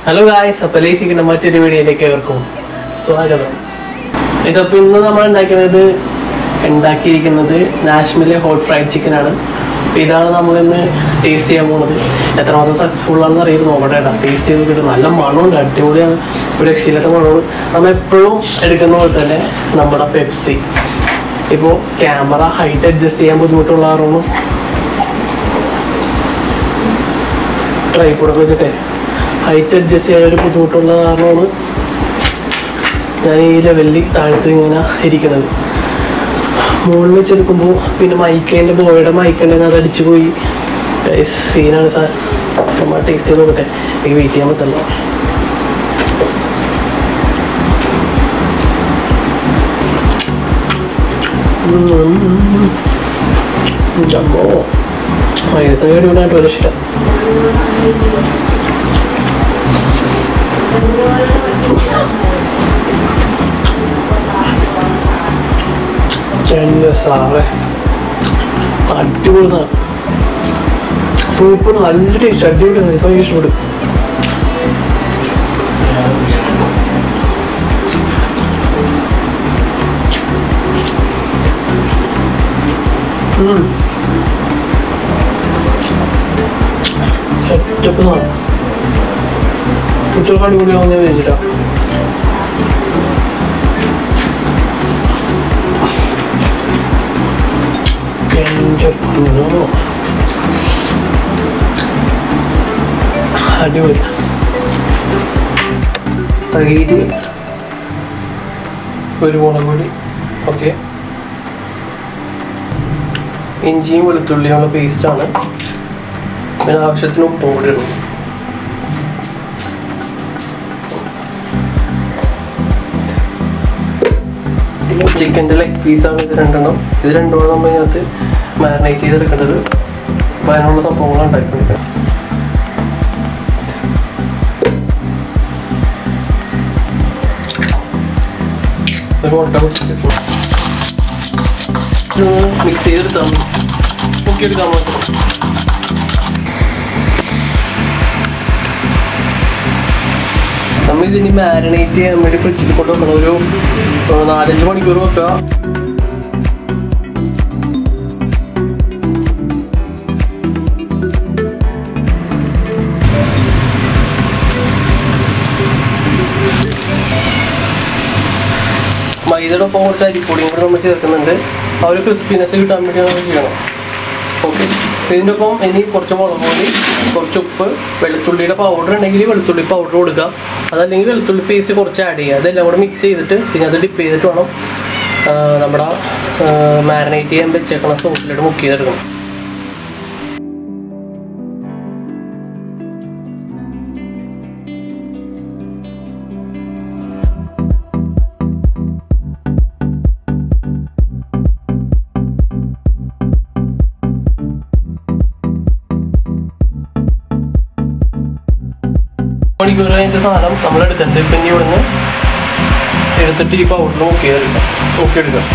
hello guys അപ്പോൾ ലേസിക്കുന്ന മറ്റൊരു വീഡിയോയിലേക്ക് ഏവർക്കും സ്വാഗതം ഗൈസ് അപ്പോൾ ഇന്ന് നമ്മൾ ഉണ്ടാക്കുന്നത് ഉണ്ടാക്കിയിരിക്കുന്നത് നാഷ്മിലെ ഹോട്ട് ഫ്രൈഡ് ചിക്കൻ ആണ് അപ്പോൾ ഇതാണ് നമ്മളിന്ന് ടേസ്റ്റ് ചെയ്യാൻ പോകുന്നത് എത്രമാത്രം സക്സസ്ഫുൾ ആണെന്ന് അറിയുന്നത് നോക്കട്ടെ കേട്ടോ ടേസ്റ്റ് ചെയ്ത് കിട്ടും നല്ല മണമുണ്ട് അടിപൊളിയാണ് ഒരു രക്ഷയില്ലാത്ത മണമാണ് നമ്മൾ എപ്പോഴും എടുക്കുന്ന പോലെ തന്നെ നമ്മുടെ പെപ്സി ഇപ്പോൾ ക്യാമറ ഹൈറ്റ് അഡ്ജസ്റ്റ് ചെയ്യാൻ ബുദ്ധിമുട്ടുള്ള കാരണം ട്രൈപ്പോഡൊക്കെ വെച്ചിട്ടേ ഹൈറ്റ് അഡ്ജസ്റ്റ് ചെയ്യാൻ ഒരു ബുദ്ധിമുട്ടുള്ള കാരണമാണ് ഞാൻ ഈ ലെവലിൽ താഴത്ത് ഇങ്ങനെ ഇരിക്കണത് മുകളിൽ വെച്ചെടുക്കുമ്പോൾ പിന്നെ മൈക്കേൻ്റെ ബോയുടെ മൈക്കുണ്ടെങ്കിൽ അത് അടിച്ചു പോയി സീനാണ് സാർ നമ്മൾ ടേസ്റ്റ് ചെയ്ത് നോക്കട്ടെ എനിക്ക് വെയിറ്റ് ചെയ്യാൻ പറ്റില്ല ചമ്മോ മൈനസ് അടിപൊളിയായിട്ട് ഒരു ഇഷ്ടം എൻ്റെ സാറേ അടിപൊളിതാണ് സൂപ്പർ നല്ല ടേസ്റ്റ് അടിപൊളിയാണ് ഇപ്പം ഇഷ്ടപ്പെടും സെറ്റപ്പ് ആണ് കുട്ടികൾക്ക് അടിപൊളിയാവുന്ന വെച്ചിട്ടാ എൻ്റെ പൊന്നോ അടിപൊളി തൈര് ഒരു മുളക് പൊടി ഓക്കെ ഇഞ്ചിയും വെളുത്തുള്ളിയുള്ള പേസ്റ്റാണ് പിന്നെ ആവശ്യത്തിന് ഉപ്പും കൂടി ഇടും പിന്നെ ചിക്കൻ്റെ ലെഗ് പീസാണ് ഇത് രണ്ടെണ്ണം ഇത് രണ്ടുമാണ് നമ്മൾ ഇതിനകത്ത് മാരിനേറ്റ് ചെയ്തെടുക്കേണ്ടത് അപ്പോൾ അതിനുള്ള സംഭവങ്ങളാണ് ഉണ്ടാക്കിക്കൊണ്ടിരിക്കുന്നത് ഒരു മുട്ട പൊട്ടിച്ചിട്ട് മിക്സ് ചെയ്തെടുത്താൽ മതി മുക്കിയെടുക്കാൻ മാത്രം നമ്മൾ ഇതിന് മാരിനേറ്റ് ചെയ്യാൻ വേണ്ടി ഫ്രിഡ്ജിൽ കൊണ്ട് വെക്കണം ഒരു ഏർ, നാലഞ്ച് മണിക്കൂർ വെക്കുക മൈദയുടെ ഒപ്പം കുറച്ച് അരിപ്പൊടിയും കൂടി നമ്മൾ ചേർക്കുന്നുണ്ട് ആ ഒരു ക്രിസ്പിനെസ് കിട്ടാൻ വേണ്ടി നമ്മൾ ചെയ്യണം ഓക്കെ ഇതിൻ്റെ ഒപ്പം ഇനി കുറച്ച് മുളക് പൊടി കുറച്ച് ഉപ്പ് വെളുത്തുള്ളിയുടെ പൗഡർ ഉണ്ടെങ്കിൽ വെളുത്തുള്ളി പൗഡർ കൊടുക്കുക അതല്ലെങ്കിൽ വെളുത്തുള്ളി പേസ്റ്റ് കുറച്ച് ആഡ് ചെയ്യുക അതെല്ലാം കൂടെ മിക്സ് ചെയ്തിട്ട് പിന്നെ അത് ഡിപ്പ് ചെയ്തിട്ട് വേണം ആ, നമ്മുടെ മാരിനേറ്റ് ചെയ്യാൻ വെച്ചേക്കണ സോസിലോട്ട് മുക്ക് ചെയ്തെടുക്കണം മണിക്കൂർ കഴിഞ്ഞ സാധനം നമ്മൾ എടുത്തിട്ടുണ്ട് ഇപ്പം ഇനി ഇവിടുന്ന് എടുത്തിട്ട് ഈ പൗഡർ മുക്കി എടുക്കാം മുക്കി എടുക്കാം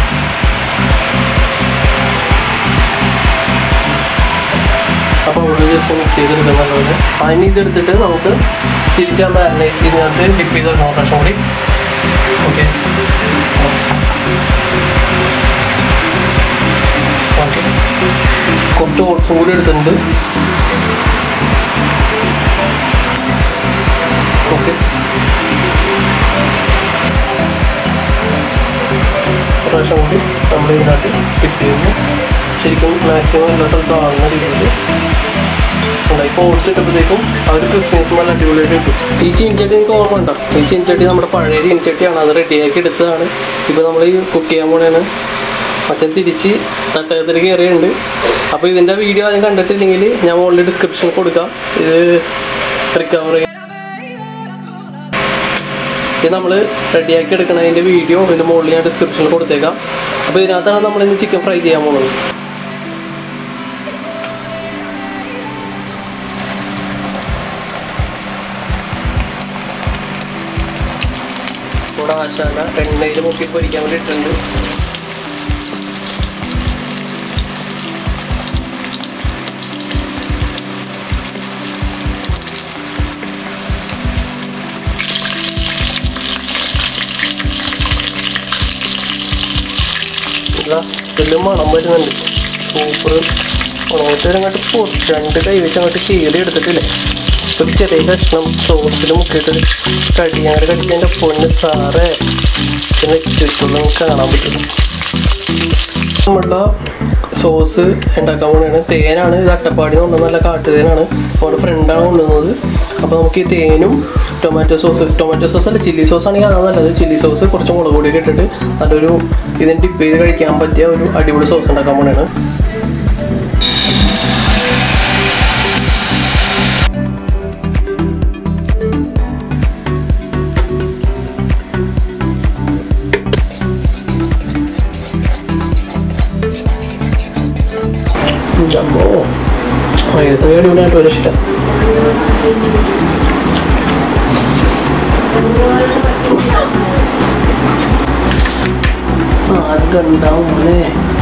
ആ പൗഡർ ജസ്റ്റ് മിക്സ് ചെയ്തെടുക്കാം നല്ലപോലെ അതിന് ഇതെടുത്തിട്ട് നമുക്ക് തിരിച്ച് ആ മാരിനേറ്റ് ഇതിനകത്ത് ഡിപ്പ് ചെയ്ത് വെക്കണം പ്രാവശ്യം കൂടി ഓക്കെ ഓക്കെ കുറച്ച് ഓട്സും കൂടി എടുത്തിട്ടുണ്ട് ഓക്കെ പ്രാവശ്യം കൂടി നമ്മൾ ഇതിനകത്ത് ഫിറ്റ് ചെയ്യുന്നു ശരിക്കും മാക്സിമം എല്ലാ സ്ഥലത്തും ആവുന്ന രീതിയിൽ ഇപ്പോൾ ഓട്സ് ഇട്ടപ്പോഴത്തേക്കും ആ ഒരു ക്രിസ്മസ് നല്ല അടിപൊളിയായിട്ട് കിട്ടും ഈ ചീൻചട്ടി എനിക്ക് ഓർമ്മ ഉണ്ടോ ഈ ചീൻചട്ടി നമ്മുടെ പഴയ ചീൻചട്ടിയാണ് അത് റെഡിയാക്കി എടുത്തതാണ് ഇപ്പോൾ നമ്മൾ ഈ കുക്ക് ചെയ്യാൻ പോണെയാണ് അച്ഛൻ തിരിച്ച് തട്ടകത്തിൽ കയറിയുണ്ട് അപ്പോൾ ഇതിൻ്റെ വീഡിയോ ആദ്യം കണ്ടിട്ടില്ലെങ്കിൽ ഞാൻ മുകളിൽ ഡിസ്ക്രിപ്ഷനിൽ കൊടുക്കാം ഇത് റിക്കവർ ചെയ്യാൻ ഇത് നമ്മൾ റെഡിയാക്കി എടുക്കണതിൻ്റെ വീഡിയോ ഇതിൻ്റെ മുകളിൽ ഞാൻ ഡിസ്ക്രിപ്ഷനിൽ കൊടുത്തേക്കാം അപ്പോൾ ഇതിനകത്താണ് നമ്മൾ ഇന്ന് ചിക്കൻ ഫ്രൈ ചെയ്യാൻ പോകുന്നത് ഇവിടെ ആശാല എണ്ണയിൽ മുക്കി പൊരിക്കാൻ വേണ്ടി ഇട്ടിട്ടുണ്ട് എല്ലാം മണം വരുന്നുണ്ട് സൂപ്പർ ഉണങ്ങത്തേരം അങ്ങോട്ട് പൊട്ടി രണ്ട് കൈ വെച്ച് അങ്ങോട്ട് കീറി എടുത്തിട്ടില്ലേ ഒരു ചെറിയ കഷ്ണം സോസിൽ മുക്കിയിട്ട് കടി അങ്ങനെ കടിച്ചതിൻ്റെ പൊന്ന് സാറേ പിന്നെ ചുറ്റും കാണാൻ പറ്റും നമ്മളുടെ സോസ് ഉണ്ടാക്കാൻ പോകുന്നതാണ് തേനാണ് ഇത് അട്ടപ്പാടി എന്ന് പറഞ്ഞ നല്ല കാട്ടുതേനാണ് നമ്മുടെ ഫ്രണ്ടാണ് കൊണ്ടുവന്നത് അപ്പോൾ നമുക്ക് ഈ തേനും ടൊമാറ്റോ സോസ് ടൊമാറ്റോ സോസ് അല്ല ചില്ലി സോസ് ആണെങ്കിൽ അതാണ് നല്ലത് ചില്ലി സോസ് കുറച്ച് മുളക് പൊടിയൊക്കെ ഇട്ടിട്ട് നല്ലൊരു ഇതിന് ഡിപ്പ് ചെയ്ത് കഴിക്കാൻ പറ്റിയ ഒരു അടിപൊളി സോസ് ഉണ്ടാക്കാൻ പോകുന്നതാണ് ജമ്പോ ഇത് അടിപൊളിയായിട്ട് ഒരു ഇഷ്ടം സാധനം കണ്ടാവും അല്ലേ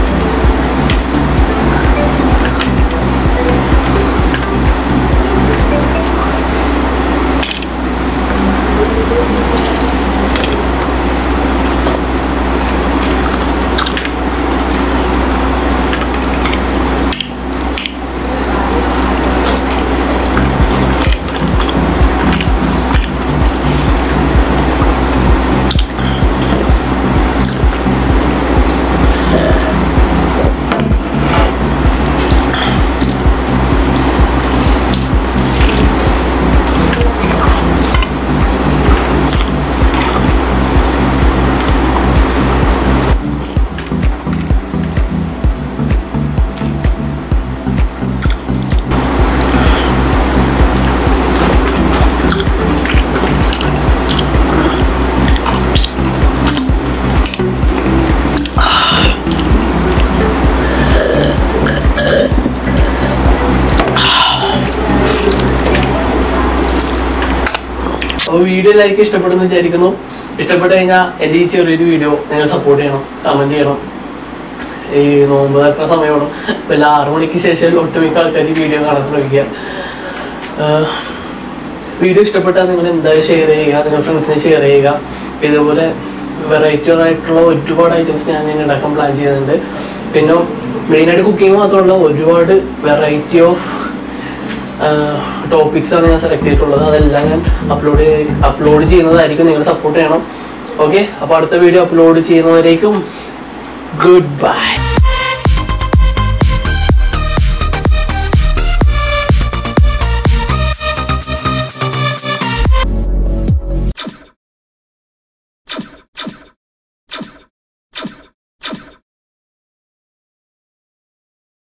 അപ്പോൾ വീഡിയോ ലൈക്ക് ഇഷ്ടപ്പെടുന്നു വിചാരിക്കുന്നു ഇഷ്ടപ്പെട്ട് കഴിഞ്ഞാൽ എൻ്റെ ഈ ചെറിയൊരു വീഡിയോ നിങ്ങൾ സപ്പോർട്ട് ചെയ്യണം കമൻറ്റ് ചെയ്യണം ഈ നോമ്പ് തുറക്കുന്ന സമയമാണ് വല്ല ആറു മണിക്ക് ശേഷം ഒട്ടുമിക്ക ആൾക്കാർ ഈ വീഡിയോ കാണാൻ ശ്രമിക്കുക വീഡിയോ ഇഷ്ടപ്പെട്ടാൽ നിങ്ങൾ എന്തായാലും ഷെയർ ചെയ്യുക നിങ്ങളുടെ ഫ്രണ്ട്സിന് ഷെയർ ചെയ്യുക ഇതുപോലെ വെറൈറ്റി ആയിട്ടുള്ള ഒരുപാട് ഐറ്റംസ് ഞാൻ ഇനി ഉണ്ടാക്കാൻ പ്ലാൻ ചെയ്യുന്നുണ്ട് പിന്നെ മെയിനായിട്ട് കുക്കിംഗ് മാത്രമല്ല ഒരുപാട് വെറൈറ്റി ഓഫ് ടോപ്പിക്സ് ആണ് ഞാൻ സെലക്ട് ചെയ്തിട്ടുള്ളത് അതെല്ലാം ഞാൻ അപ്ലോഡ് അപ്ലോഡ് ചെയ്യുന്നതായിരിക്കും നിങ്ങൾ സപ്പോർട്ട് ചെയ്യണം ഓക്കെ അപ്പോൾ അടുത്ത വീഡിയോ അപ്ലോഡ് ചെയ്യുന്നവരേക്കും ഗുഡ് ബൈ